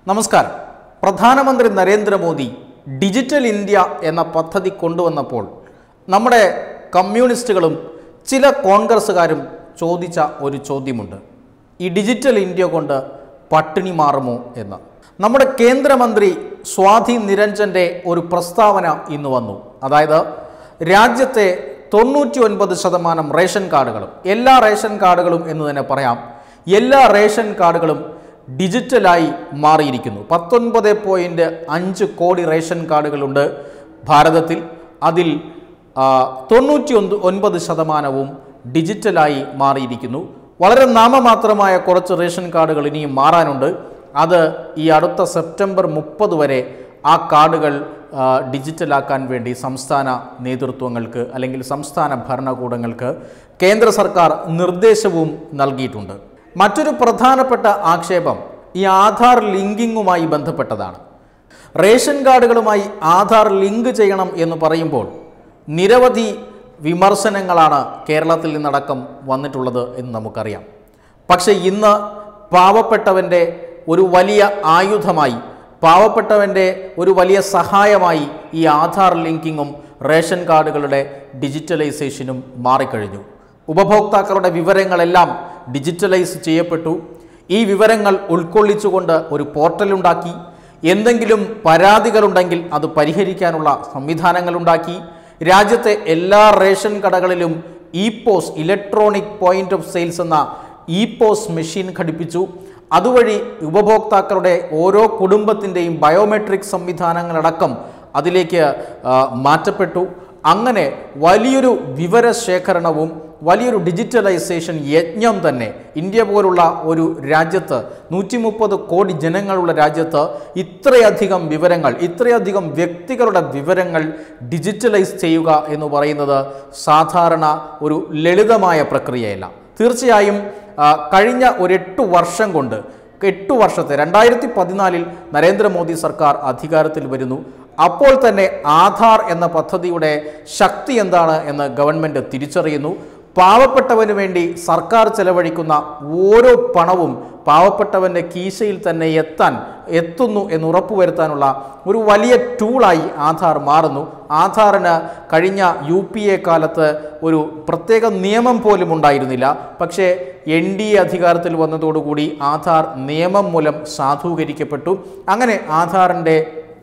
നമസ്കാരം പ്രധാനമന്ത്രി Narendra Modi digital India എന്ന പദ്ധതി കൊണ്ടുവന്നപ്പോൾ നമ്മുടെ കമ്മ്യൂണിസ്റ്റുകളും ചില കോൺഗ്രസ്സുകാരും ചോദിച്ച ഒരു ചോദ്യമുണ്ട് ഈ ഡിജിറ്റൽ ഇന്ത്യ കൊണ്ട് പട്ടിണി മാറുമോ എന്ന് നമ്മുടെ കേന്ദ്രമന്ത്രി സ്വാധി നിരഞ്ജൻ്റെ ഒരു പ്രസ്താവന ഇന്ന് വന്നു അതായത് രാജ്യത്തെ തൊണ്ണൂറ്റി ഒൻപത് ശതമാനം റേഷൻ കാർഡുകളും എല്ലാ റേഷൻ കാർഡുകളും എന്ന് തന്നെ പറയാം എല്ലാ റേഷൻ കാർഡുകളും ഡിജിറ്റലായി മാറിയിരിക്കുന്നു പത്തൊൻപത് പോയിൻറ്റ് അഞ്ച് കോടി റേഷൻ കാർഡുകളുണ്ട് ഭാരതത്തിൽ അതിൽ തൊണ്ണൂറ്റി ഒന്ന് ഒൻപത് ശതമാനവും ഡിജിറ്റലായി മാറിയിരിക്കുന്നു വളരെ നാമമാത്രമായ കുറച്ച് റേഷൻ കാർഡുകൾ ഇനിയും മാറാനുണ്ട് അത് ഈ അടുത്ത സെപ്റ്റംബർ മുപ്പത് വരെ ആ കാർഡുകൾ ആ, ഡിജിറ്റലാക്കാൻ വേണ്ടി സംസ്ഥാന നേതൃത്വങ്ങൾക്ക് അല്ലെങ്കിൽ സംസ്ഥാന ഭരണകൂടങ്ങൾക്ക് കേന്ദ്ര സർക്കാർ നിർദ്ദേശവും നൽകിയിട്ടുണ്ട് മറ്റൊരു പ്രധാനപ്പെട്ട ആക്ഷേപം ഈ ആധാർ ലിങ്കിങ്ങുമായി ബന്ധപ്പെട്ടതാണ് റേഷൻ കാർഡുകളുമായി ആധാർ ലിങ്ക് ചെയ്യണം എന്ന് പറയുമ്പോൾ നിരവധി വിമർശനങ്ങളാണ് കേരളത്തിൽ നിന്നടക്കം വന്നിട്ടുള്ളത് എന്ന് നമുക്കറിയാം പക്ഷേ ഇന്ന് പാവപ്പെട്ടവൻ്റെ ഒരു വലിയ ആയുധമായി പാവപ്പെട്ടവൻ്റെ ഒരു വലിയ സഹായമായി ഈ ആധാർ ലിങ്കിങ്ങും റേഷൻ കാർഡുകളുടെ ഡിജിറ്റലൈസേഷനും മാറിക്കഴിഞ്ഞു ഉപഭോക്താക്കളുടെ വിവരങ്ങളെല്ലാം ഡിജിറ്റലൈസ് ചെയ്യപ്പെട്ടു ഈ വിവരങ്ങൾ ഉൾക്കൊള്ളിച്ചുകൊണ്ട് ഒരു പോർട്ടലുണ്ടാക്കി എന്തെങ്കിലും പരാതികളുണ്ടെങ്കിൽ അത് പരിഹരിക്കാനുള്ള സംവിധാനങ്ങളുണ്ടാക്കി രാജ്യത്തെ എല്ലാ റേഷൻ കടകളിലും E POS electronic point of sales എന്ന ഇ പോസ് മെഷീൻ ഘടിപ്പിച്ചു അതുവഴി ഉപഭോക്താക്കളുടെ ഓരോ കുടുംബത്തിൻ്റെയും ബയോമെട്രിക് സംവിധാനങ്ങളടക്കം അതിലേക്ക് ആ, മാറ്റപ്പെട്ടു അങ്ങനെ വലിയൊരു വിവരശേഖരണവും വലിയൊരു ഡിജിറ്റലൈസേഷൻ യജ്ഞം തന്നെ ഇന്ത്യ പോലുള്ള ഒരു രാജ്യത്ത് നൂറ്റി മുപ്പത് കോടി ജനങ്ങളുള്ള രാജ്യത്ത് ഇത്രയധികം വിവരങ്ങൾ ഇത്രയധികം വ്യക്തികളുടെ വിവരങ്ങൾ ഡിജിറ്റലൈസ് ചെയ്യുക എന്ന് പറയുന്നത് സാധാരണ ഒരു ലളിതമായ പ്രക്രിയയല്ല തീർച്ചയായും ആ, കഴിഞ്ഞ ഒരു എട്ട് വർഷം കൊണ്ട് എട്ട് വർഷത്തെ രണ്ടായിരത്തി പതിനാലിൽ നരേന്ദ്രമോദി സർക്കാർ അധികാരത്തിൽ വരുന്നു അപ്പോൾ തന്നെ ആധാർ എന്ന പദ്ധതിയുടെ ശക്തി എന്താണ് എന്ന് ഗവൺമെൻറ് തിരിച്ചറിയുന്നു പാവപ്പെട്ടവന് വേണ്ടി സർക്കാർ ചെലവഴിക്കുന്ന ഓരോ പണവും പാവപ്പെട്ടവൻ്റെ കീശയിൽ തന്നെ എത്താൻ എത്തുന്നു എന്ന് ഉറപ്പുവരുത്താനുള്ള ഒരു വലിയ ടൂളായി ആധാർ മാറുന്നു ആധാറിന് കഴിഞ്ഞ യു പി എ കാലത്ത് ഒരു പ്രത്യേക നിയമം പോലും ഉണ്ടായിരുന്നില്ല പക്ഷേ എൻ ഡി എ അധികാരത്തിൽ വന്നതോടുകൂടി ആധാർ നിയമം മൂലം സാധൂകരിക്കപ്പെട്ടു അങ്ങനെ ആധാറിൻ്റെ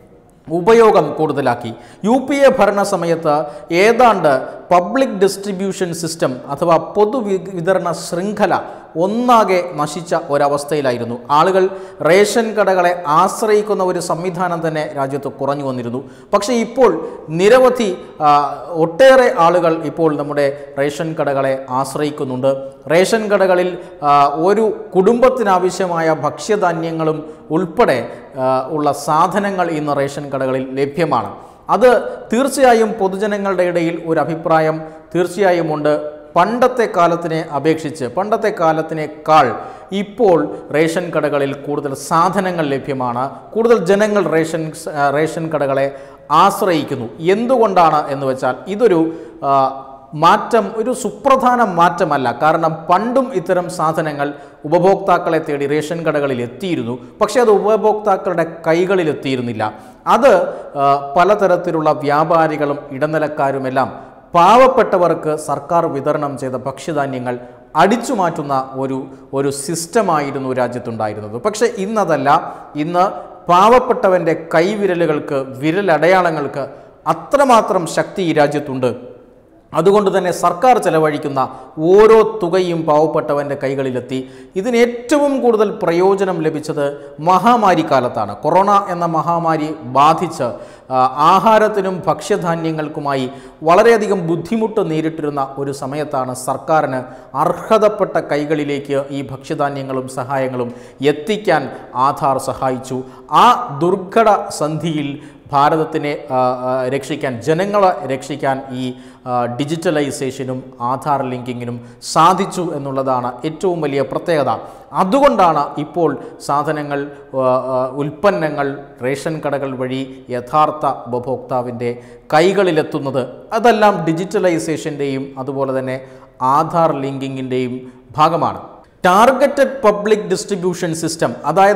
ഉപയോഗം കൂടുതലാക്കി യു പി എ ഭരണ സമയത്ത് ഏതാണ്ട് പബ്ലിക് ഡിസ്ട്രിബ്യൂഷൻ സിസ്റ്റം അഥവാ പൊതുവി വിതരണ ശൃംഖല ഒന്നാകെ നശിച്ച ഒരവസ്ഥയിലായിരുന്നു ആളുകൾ റേഷൻ കടകളെ ആശ്രയിക്കുന്ന ഒരു സംവിധാനം തന്നെ രാജ്യത്ത് കുറഞ്ഞു വന്നിരുന്നു പക്ഷേ ഇപ്പോൾ നിരവധി ആ, ഒട്ടേറെ ആളുകൾ ഇപ്പോൾ നമ്മുടെ റേഷൻ കടകളെ ആശ്രയിക്കുന്നുണ്ട് റേഷൻ കടകളിൽ ആ, ഒരു കുടുംബത്തിനാവശ്യമായ ഭക്ഷ്യധാന്യങ്ങളും ഉൾപ്പെടെ ആ, ഉള്ള സാധനങ്ങൾ ഇന്ന് റേഷൻ കടകളിൽ ലഭ്യമാണ് അത് തീർച്ചയായും പൊതുജനങ്ങളുടെ ഇടയിൽ ഒരു അഭിപ്രായം തീർച്ചയായും ഉണ്ട് പണ്ടത്തെ കാലത്തിനെ അപേക്ഷിച്ച് പണ്ടത്തെ കാലത്തിനേക്കാൾ ഇപ്പോൾ റേഷൻ കടകളിൽ കൂടുതൽ സാധനങ്ങൾ ലഭ്യമാണ് കൂടുതൽ ജനങ്ങൾ റേഷൻ ആ, റേഷൻ കടകളെ ആശ്രയിക്കുന്നു എന്തുകൊണ്ടാണ് എന്ന് വെച്ചാൽ ഇതൊരു ആ, മാറ്റം ഒരു സുപ്രധാന മാറ്റമല്ല കാരണം പണ്ടും ഇത്തരം സാധനങ്ങൾ ഉപഭോക്താക്കളെ തേടി റേഷൻ കടകളിൽ എത്തിയിരുന്നു പക്ഷേ അത് ഉപഭോക്താക്കളുടെ കൈകളിൽ എത്തിയിരുന്നില്ല അത് ആ, പലതരത്തിലുള്ള വ്യാപാരികളും ഇടനിലക്കാരുമെല്ലാം പാവപ്പെട്ടവർക്ക് സർക്കാർ വിതരണം ചെയ്ത ഭക്ഷ്യധാന്യങ്ങൾ അടിച്ചു മാറ്റുന്ന ഒരു ഒരു സിസ്റ്റമായിരുന്നു രാജ്യത്തുണ്ടായിരുന്നത് പക്ഷേ ഇന്നതല്ല ഇന്ന് പാവപ്പെട്ടവൻ്റെ കൈവിരലുകൾക്ക് വിരലടയാളങ്ങൾക്ക് അത്രമാത്രം ശക്തി ഈ രാജ്യത്തുണ്ട് അതുകൊണ്ട് തന്നെ സർക്കാർ ചെലവഴിക്കുന്ന ഓരോ തുകയും പാവപ്പെട്ടവൻ്റെ കൈകളിലെത്തി ഇതിന് ഏറ്റവും കൂടുതൽ പ്രയോജനം ലഭിച്ചത് മഹാമാരി കാലത്താണ് കൊറോണ എന്ന മഹാമാരി ബാധിച്ച് ആ, ആഹാരത്തിനും ഭക്ഷ്യധാന്യങ്ങൾക്കുമായി വളരെയധികം ബുദ്ധിമുട്ട് നേരിട്ടിരുന്ന ഒരു സമയത്താണ് സർക്കാരിന് അർഹതപ്പെട്ട കൈകളിലേക്ക് ഈ ഭക്ഷ്യധാന്യങ്ങളും സഹായങ്ങളും എത്തിക്കാൻ ആധാർ സഹായിച്ചു ആ ദുർഘട സന്ധിയിൽ ഭാരതത്തിനെ ആ, ആ, രക്ഷിക്കാൻ ജനങ്ങളെ രക്ഷിക്കാൻ ഈ ആ, ഡിജിറ്റലൈസേഷനും ആധാർ ലിങ്കിങ്ങിനും സാധിച്ചു എന്നുള്ളതാണ് ഏറ്റവും വലിയ പ്രത്യേകത അതുകൊണ്ടാണ് ഇപ്പോൾ സാധനങ്ങൾ ആ, ആ, ഉൽപ്പന്നങ്ങൾ റേഷൻ കടകൾ വഴി യഥാർത്ഥ ഉപഭോക്താവിൻ്റെ കൈകളിലെത്തുന്നത് അതെല്ലാം ഡിജിറ്റലൈസേഷൻ്റെയും അതുപോലെ തന്നെ ആധാർ ലിങ്കിങ്ങിൻ്റെയും ഭാഗമാണ് ടാർഗറ്റഡ് പബ്ലിക് ഡിസ്ട്രിബ്യൂഷൻ സിസ്റ്റം അതായത്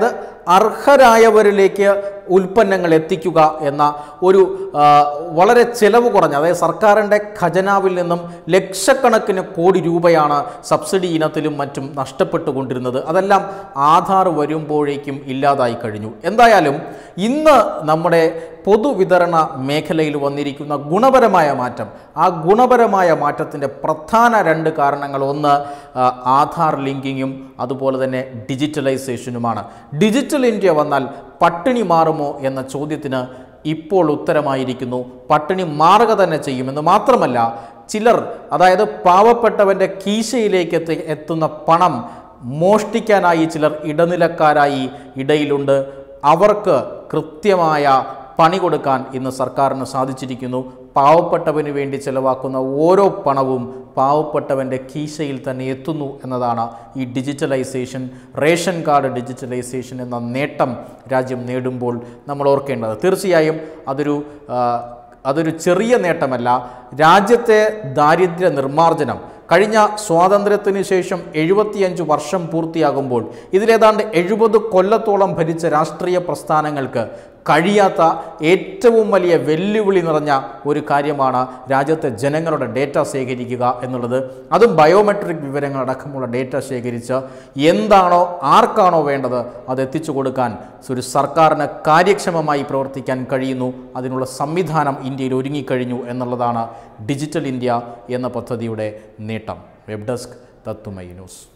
അർഹരായവരിലേക്ക് ഉൽപ്പന്നങ്ങൾ എത്തിക്കുക എന്ന ഒരു ആ, വളരെ ചെലവ് കുറഞ്ഞ അതായത് സർക്കാരിൻ്റെ ഖജനാവിൽ നിന്നും ലക്ഷക്കണക്കിന് കോടി രൂപയാണ് സബ്സിഡി ഇനത്തിലും മറ്റും നഷ്ടപ്പെട്ടുകൊണ്ടിരുന്നത് അതെല്ലാം ആധാർ വരുമ്പോഴേക്കും ഇല്ലാതായി കഴിഞ്ഞു എന്തായാലും ഇന്ന് നമ്മുടെ പൊതുവിതരണ മേഖലയിൽ വന്നിരിക്കുന്ന ഗുണപരമായ മാറ്റം ആ ഗുണപരമായ മാറ്റത്തിൻ്റെ പ്രധാന രണ്ട് കാരണങ്ങൾ ഒന്ന് ആ, ആധാർ ലിങ്കിങ്ങും അതുപോലെ തന്നെ ഡിജിറ്റലൈസേഷനുമാണ് ഡിജിറ്റൽ ഇന്ത്യ വന്നാൽ പട്ടിണി മാറുമോ എന്ന ചോദ്യത്തിന് ഇപ്പോൾ ഉത്തരമായിരിക്കുന്നു പട്ടിണി മാറുക തന്നെ ചെയ്യുമെന്ന് മാത്രമല്ല ചിലർ അതായത് പാവപ്പെട്ടവൻ്റെ കീശയിലേക്ക് എത്തി എത്തുന്ന പണം മോഷ്ടിക്കാനായി ചിലർ ഇടനിലക്കാരായി ഇടയിലുണ്ട് അവർക്ക് കൃത്യമായ പണി കൊടുക്കാൻ ഇന്ന് സർക്കാരിന് സാധിച്ചിരിക്കുന്നു പാവപ്പെട്ടവന് വേണ്ടി ചെലവാക്കുന്ന ഓരോ പണവും പാവപ്പെട്ടവൻ്റെ കീശയിൽ തന്നെ എത്തുന്നു എന്നതാണ് ഈ ഡിജിറ്റലൈസേഷൻ റേഷൻ കാർഡ് ഡിജിറ്റലൈസേഷൻ എന്ന നേട്ടം രാജ്യം നേടുമ്പോൾ നമ്മൾ ഓർക്കേണ്ടത് തീർച്ചയായും അതൊരു ആ, അതൊരു ചെറിയ നേട്ടമല്ല രാജ്യത്തെ ദാരിദ്ര്യ നിർമ്മാർജ്ജനം കഴിഞ്ഞ സ്വാതന്ത്ര്യത്തിന് ശേഷം എഴുപത്തിയഞ്ച് വർഷം പൂർത്തിയാകുമ്പോൾ ഇതിലേതാണ്ട് എഴുപത് കൊല്ലത്തോളം ഭരിച്ച രാഷ്ട്രീയ പ്രസ്ഥാനങ്ങൾക്ക് കഴിയാത്ത ഏറ്റവും വലിയ വെല്ലുവിളി നിറഞ്ഞ ഒരു കാര്യമാണ് രാജ്യത്തെ ജനങ്ങളുടെ ഡേറ്റ ശേഖരിക്കുക എന്നുള്ളത് അതും ബയോമെട്രിക് വിവരങ്ങളടക്കമുള്ള ഡേറ്റ ശേഖരിച്ച് എന്താണോ ആർക്കാണോ വേണ്ടത് അത് എത്തിച്ചു കൊടുക്കാൻ ഒരു സർക്കാരിന് കാര്യക്ഷമമായി പ്രവർത്തിക്കാൻ കഴിയുന്നു അതിനുള്ള സംവിധാനം ഇന്ത്യയിൽ ഒരുങ്ങിക്കഴിഞ്ഞു എന്നുള്ളതാണ് ഡിജിറ്റൽ ഇന്ത്യ എന്ന പദ്ധതിയുടെ നേട്ടം വെബ് ഡെസ്ക് തത്തുമൈ ന്യൂസ്